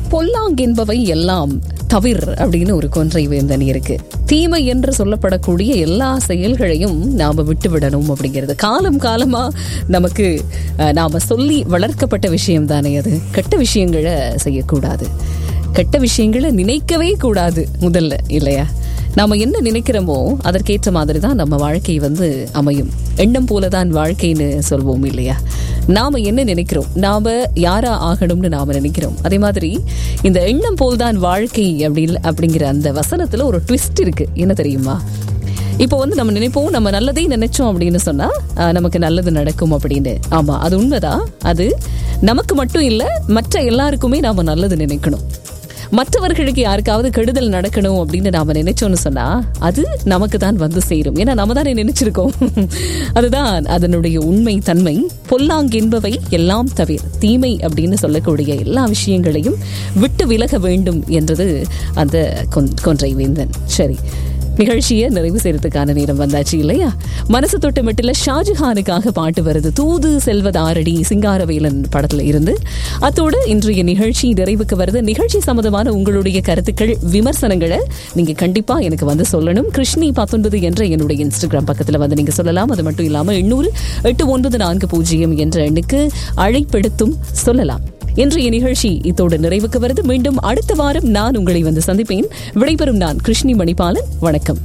பொல்லாங்கென்பவை எல்லாம் தவிர் அப்படின்னு ஒரு கொன்றை வேந்தன் இருக்கு தீமை என்று சொல்லப்படக்கூடிய எல்லா செயல்களையும் நாம விட்டு விடணும் அப்படிங்கிறது காலம் காலமா நமக்கு அஹ், நாம சொல்லி வளர்க்கப்பட்ட விஷயம் தானே அது கெட்ட விஷயங்களை செய்யக்கூடாது கெட்ட விஷயங்களை நினைக்கவே கூடாது முதல்ல இல்லையா நாம என்ன நினைக்கிறோமோ அதற்கேற்ற மாதிரி தான் நம்ம வாழ்க்கை வந்து அமையும் எண்ணம் போலதான் வாழ்க்கைன்னு சொல்வோம் இல்லையா நாம என்ன நினைக்கிறோம் நாம யாரா ஆகணும்னு நாம நினைக்கிறோம் அதே மாதிரி இந்த எண்ணம் போல்தான் வாழ்க்கை அப்படி அப்படிங்கிற அந்த வசனத்துல ஒரு ட்விஸ்ட் இருக்கு என்ன தெரியுமா இப்போ வந்து நம்ம நினைப்போம் நம்ம நல்லதே நினைச்சோம் அப்படின்னு சொன்னா ஆஹ், நமக்கு நல்லது நடக்கும் அப்படின்னு ஆமா அது உண்மைதான் அது நமக்கு மட்டும் இல்ல மற்ற எல்லாருக்குமே நாம நல்லது நினைக்கணும் மற்றவர்களுக்கு யாருக்காவது கெடுதல் நடக்கணும் அப்படின்னு நாம நினைச்சோம்னு சொன்னா அது நமக்கு தான் வந்து சேரும் ஏன்னா நம்ம தானே நினைச்சிருக்கோம் அதுதான் அதனுடைய உண்மை தன்மை பொல்லாங்கென்பவை எல்லாம் தவிர தீமை அப்படின்னு சொல்லக்கூடிய எல்லா விஷயங்களையும் விட்டு விலக வேண்டும் என்றது அந்த கொன்- கொன்றை வேந்தன் சரி நிகழ்ச்சியை நிறைவு செய்யறதுக்கான நேரம் வந்தாச்சு இல்லையா மனசு தொட்டு மெட்டில் ஷாஜஹானுக்காக பாட்டு வருது தூது செல்வதாரடி சிங்காரவேலன் படத்துல இருந்து அத்தோடு இன்றைய நிகழ்ச்சி நிறைவுக்கு வருது நிகழ்ச்சி சம்பந்தமான உங்களுடைய கருத்துக்கள் விமர்சனங்களை நீங்க கண்டிப்பா எனக்கு வந்து சொல்லணும் கிருஷ்ணி பத்தொன்பது என்ற என்னுடைய இன்ஸ்டாகிராம் பக்கத்துல வந்து நீங்க சொல்லலாம் அது மட்டும் இல்லாம எண்ணூறு எட்டு ஒன்பது நான்கு பூஜ்ஜியம் என்ற எண்ணுக்கு அழைப்பெடுத்தும் சொல்லலாம் இன்றைய நிகழ்ச்சி இத்தோடு நிறைவுக்கு வருது மீண்டும் அடுத்த வாரம் நான் உங்களை வந்து சந்திப்பேன் விடைபெறும் நான் கிருஷ்ணி மணிபாலன் வணக்கம்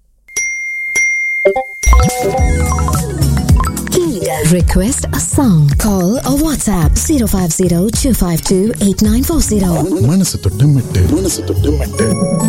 Request a song. Call or WhatsApp 050 252 8940. மனசு தொட்டு மெட்டு மனசு தொட்டு மெட்டு